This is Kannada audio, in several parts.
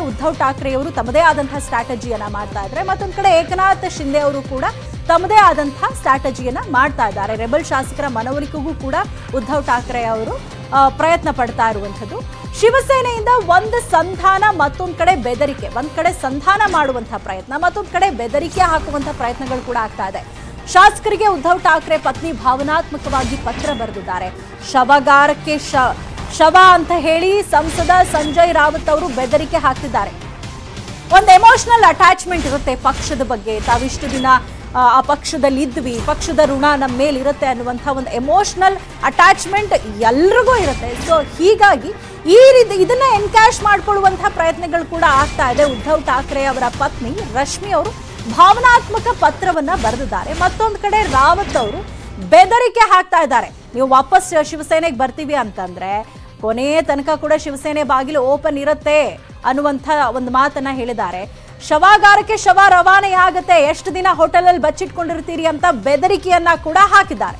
ಉದ್ಧವ್ ಠಾಕ್ರೆ ಅವರು ತಮ್ಮದೇ ಆದಂತಹ ಸ್ಟ್ರಾಟಜಿಯನ್ನ ಮಾಡ್ತಾ ಇದ್ದಾರೆ ಮತ್ತೊಂದು ಕಡೆ ಏಕನಾಥ್ ಶಿಂದೆ ಅವರು ಕೂಡ ತಮ್ಮದೇ ಆದಂತಹ ಸ್ಟ್ರಾಟಜಿಯನ್ನ ಮಾಡ್ತಾ ಇದ್ದಾರೆ ರೆಬಲ್ ಶಾಸಕರ ಮನವೊಲಿಕೆಗೂ ಕೂಡ ಉದ್ಧವ್ ಠಾಕ್ರೆ ಅವರು ಆ, ಪ್ರಯತ್ನ ಪಡ್ತಾ ಇರುವಂಥದ್ದು ಶಿವಸೇನೆಯಿಂದ ಒಂದು ಸಂಧಾನ ಮತ್ತೊಂದು ಕಡೆ ಬೆದರಿಕೆ ಒಂದ್ ಕಡೆ ಸಂಧಾನ ಮಾಡುವಂತಹ ಪ್ರಯತ್ನ ಮತ್ತೊಂದು ಕಡೆ ಬೆದರಿಕೆ ಹಾಕುವಂತಹ ಪ್ರಯತ್ನಗಳು ಕೂಡ ಆಗ್ತಾ ಇದೆ ಶಾಸಕರಿಗೆ ಉದ್ಧವ್ ಠಾಕ್ರೆ ಪತ್ನಿ ಭಾವನಾತ್ಮಕವಾಗಿ ಪತ್ರ ಬರೆದಿದ್ದಾರೆ ಶವಗಾರಕ್ಕೆ ಶ ಶವ ಅಂತ ಹೇಳಿ ಸಂಸದ ಸಂಜಯ್ ರಾವತ್ ಅವರು ಬೆದರಿಕೆ ಹಾಕ್ತಿದ್ದಾರೆ ಒಂದು ಎಮೋಷನಲ್ ಅಟ್ಯಾಚ್ಮೆಂಟ್ ಇರುತ್ತೆ ಪಕ್ಷದ ಬಗ್ಗೆ ತಾವಿಷ್ಟು ದಿನ ಆ, ಆ ಪಕ್ಷದಲ್ಲಿ ಇದ್ವಿ ಪಕ್ಷದ ಋಣ ನಮ್ಮ ಮೇಲೆ ಇರುತ್ತೆ ಅನ್ನುವಂಥ ಒಂದು ಎಮೋಷನಲ್ ಅಟ್ಯಾಚ್ಮೆಂಟ್ ಎಲ್ರಿಗೂ ಇರುತ್ತೆ ಸೊ ಹೀಗಾಗಿ ಈ ರೀತಿ ಇದನ್ನ ಎನ್ಕ್ಯಾಶ್ ಮಾಡ್ಕೊಳ್ಳುವಂತಹ ಪ್ರಯತ್ನಗಳು ಕೂಡ ಆಗ್ತಾ ಇದೆ ಉದ್ಧವ್ ಠಾಕ್ರೆ ಅವರ ಪತ್ನಿ ರಶ್ಮಿ ಅವರು ಭಾವನಾತ್ಮಕ ಪತ್ರವನ್ನ ಬರೆದಿದ್ದಾರೆ ಮತ್ತೊಂದು ಕಡೆ ರಾವತ್ ಅವರು ಬೆದರಿಕೆ ಹಾಕ್ತಾ ಇದ್ದಾರೆ ನೀವು ವಾಪಸ್ ಶಿವಸೇನೆಗೆ ಬರ್ತೀವಿ ಅಂತಂದ್ರೆ ಕೊನೆ ತನಕ ಕೂಡ ಶಿವಸೇನೆ ಬಾಗಿಲು ಓಪನ್ ಇರುತ್ತೆ ಅನ್ನುವಂಥ ಒಂದು ಮಾತನ್ನ ಹೇಳಿದ್ದಾರೆ ಶವಾಗಾರಕ್ಕೆ ಶವ ರವಾನೆಯಾಗತ್ತೆ ಎಷ್ಟು ದಿನ ಹೋಟೆಲಲ್ಲಿ ಬಚ್ಚಿಟ್ಕೊಂಡಿರ್ತೀರಿ ಅಂತ ಬೆದರಿಕೆಯನ್ನ ಕೂಡ ಹಾಕಿದ್ದಾರೆ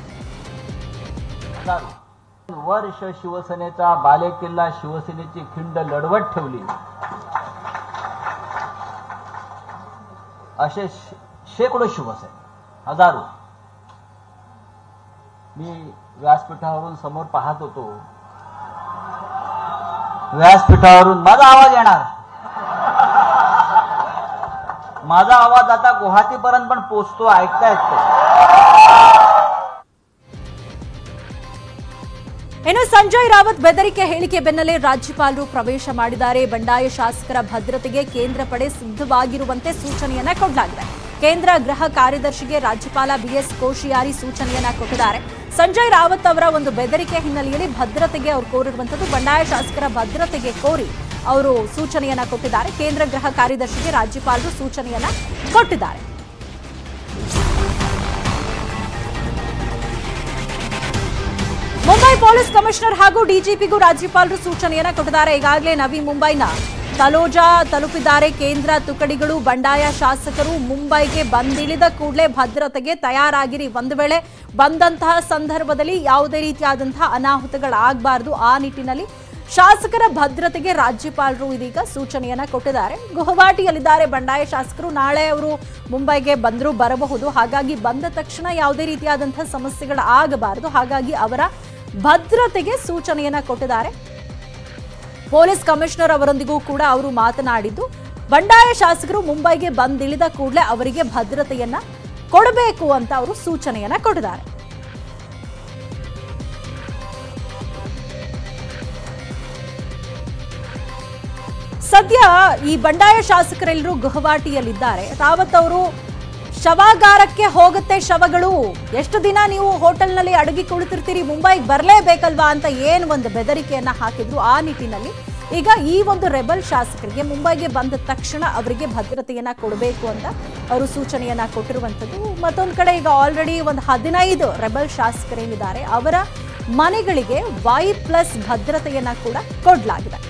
वर्ष शिवसेनेचा बालेकिल्ला शिवसेनेची खिंड लढवत ठेवली असे शे- शेकडो शिवसेने हजारो मी व्यासपीठावरून समोर पाहत होतो व्यासपीठावरून माझा आवाज येणार माझा आवाज आता गुवाहाटीपर्यंत पण पोचतो ऐकता येतो ಇನ್ನು ಸಂಜಯ್ ರಾವತ್ ಬೆದರಿಕೆ ಹೇಳಿಕೆ ಬೆನ್ನಲ್ಲೇ ರಾಜ್ಯಪಾಲರು ಪ್ರವೇಶ ಮಾಡಿದ್ದಾರೆ ಬಂಡಾಯ ಶಾಸಕರ ಭದ್ರತೆಗೆ ಕೇಂದ್ರ ಪಡೆ ಸಿದ್ಧವಾಗಿರುವಂತೆ ಸೂಚನೆಯನ್ನ ಕೊಡಲಾಗಿದೆ ಕೇಂದ್ರ ಗೃಹ ಕಾರ್ಯದರ್ಶಿಗೆ ರಾಜ್ಯಪಾಲ ಬಿಎಸ್ ಕೋಶಿಯಾರಿ ಸೂಚನೆಯನ್ನ ಕೊಟ್ಟಿದ್ದಾರೆ ಸಂಜಯ್ ರಾವತ್ ಅವರ ಒಂದು ಬೆದರಿಕೆ ಹಿನ್ನೆಲೆಯಲ್ಲಿ ಭದ್ರತೆಗೆ ಅವರು ಕೋರಿರುವಂತದ್ದು ಬಂಡಾಯ ಶಾಸಕರ ಭದ್ರತೆಗೆ ಕೋರಿ ಅವರು ಸೂಚನೆಯನ್ನ ಕೊಟ್ಟಿದ್ದಾರೆ ಕೇಂದ್ರ ಗೃಹ ಕಾರ್ಯದರ್ಶಿಗೆ ರಾಜ್ಯಪಾಲರು ಸೂಚನೆಯನ್ನ ಕೊಟ್ಟಿದ್ದಾರೆ ಮುಂಬೈ ಪೊಲೀಸ್ ಕಮಿಷನರ್ ಹಾಗೂ ಡಿಜಿಪಿಗೂ ರಾಜ್ಯಪಾಲರು ಸೂಚನೆಯನ್ನ ಕೊಟ್ಟಿದ್ದಾರೆ ಈಗಾಗಲೇ ನವಿ ಮುಂಬೈನ ತಲೋಜಾ ತಲುಪಿದ್ದಾರೆ ಕೇಂದ್ರ ತುಕಡಿಗಳು ಬಂಡಾಯ ಶಾಸಕರು ಮುಂಬೈಗೆ ಬಂದಿಳಿದ ಕೂಡಲೇ ಭದ್ರತೆಗೆ ತಯಾರಾಗಿರಿ ಒಂದು ವೇಳೆ ಬಂದಂತಹ ಸಂದರ್ಭದಲ್ಲಿ ಯಾವುದೇ ರೀತಿಯಾದಂತಹ ಅನಾಹುತಗಳಾಗಬಾರದು ಆ ನಿಟ್ಟಿನಲ್ಲಿ ಶಾಸಕರ ಭದ್ರತೆಗೆ ರಾಜ್ಯಪಾಲರು ಇದೀಗ ಸೂಚನೆಯನ್ನ ಕೊಟ್ಟಿದ್ದಾರೆ ಗುವಾಹಟಿಯಲ್ಲಿದ್ದಾರೆ ಬಂಡಾಯ ಶಾಸಕರು ನಾಳೆ ಅವರು ಮುಂಬೈಗೆ ಬಂದರೂ ಬರಬಹುದು ಹಾಗಾಗಿ ಬಂದ ತಕ್ಷಣ ಯಾವುದೇ ರೀತಿಯಾದಂತಹ ಸಮಸ್ಯೆಗಳು ಆಗಬಾರದು ಹಾಗಾಗಿ ಅವರ ಭದ್ರತೆಗೆ ಸೂಚನೆಯನ್ನ ಕೊಟ್ಟಿದ್ದಾರೆ ಪೊಲೀಸ್ ಕಮಿಷನರ್ ಅವರೊಂದಿಗೂ ಕೂಡ ಅವರು ಮಾತನಾಡಿದ್ದು ಬಂಡಾಯ ಶಾಸಕರು ಮುಂಬೈಗೆ ಬಂದಿಳಿದ ಕೂಡಲೇ ಅವರಿಗೆ ಭದ್ರತೆಯನ್ನ ಕೊಡಬೇಕು ಅಂತ ಅವರು ಸೂಚನೆಯನ್ನ ಕೊಟ್ಟಿದ್ದಾರೆ ಸದ್ಯ ಈ ಬಂಡಾಯ ಶಾಸಕರೆಲ್ಲರೂ ಗುವಾಹಟಿಯಲ್ಲಿದ್ದಾರೆ ರಾವತ್ ಅವರು ಶವಾಗಾರಕ್ಕೆ ಹೋಗುತ್ತೆ ಶವಗಳು ಎಷ್ಟು ದಿನ ನೀವು ಹೋಟೆಲ್ನಲ್ಲಿ ಅಡಗಿ ಕುಳಿತಿರ್ತೀರಿ ಮುಂಬೈಗೆ ಬರಲೇಬೇಕಲ್ವಾ ಅಂತ ಏನು ಒಂದು ಬೆದರಿಕೆಯನ್ನ ಹಾಕಿದ್ರು ಆ ನಿಟ್ಟಿನಲ್ಲಿ ಈಗ ಈ ಒಂದು ರೆಬಲ್ ಶಾಸಕರಿಗೆ ಮುಂಬೈಗೆ ಬಂದ ತಕ್ಷಣ ಅವರಿಗೆ ಭದ್ರತೆಯನ್ನ ಕೊಡಬೇಕು ಅಂತ ಅವರು ಸೂಚನೆಯನ್ನ ಕೊಟ್ಟಿರುವಂಥದ್ದು ಮತ್ತೊಂದು ಕಡೆ ಈಗ ಆಲ್ರೆಡಿ ಒಂದು ಹದಿನೈದು ರೆಬಲ್ ಶಾಸಕರೇನಿದ್ದಾರೆ ಅವರ ಮನೆಗಳಿಗೆ ವೈ ಪ್ಲಸ್ ಭದ್ರತೆಯನ್ನ ಕೂಡ ಕೊಡಲಾಗಿದೆ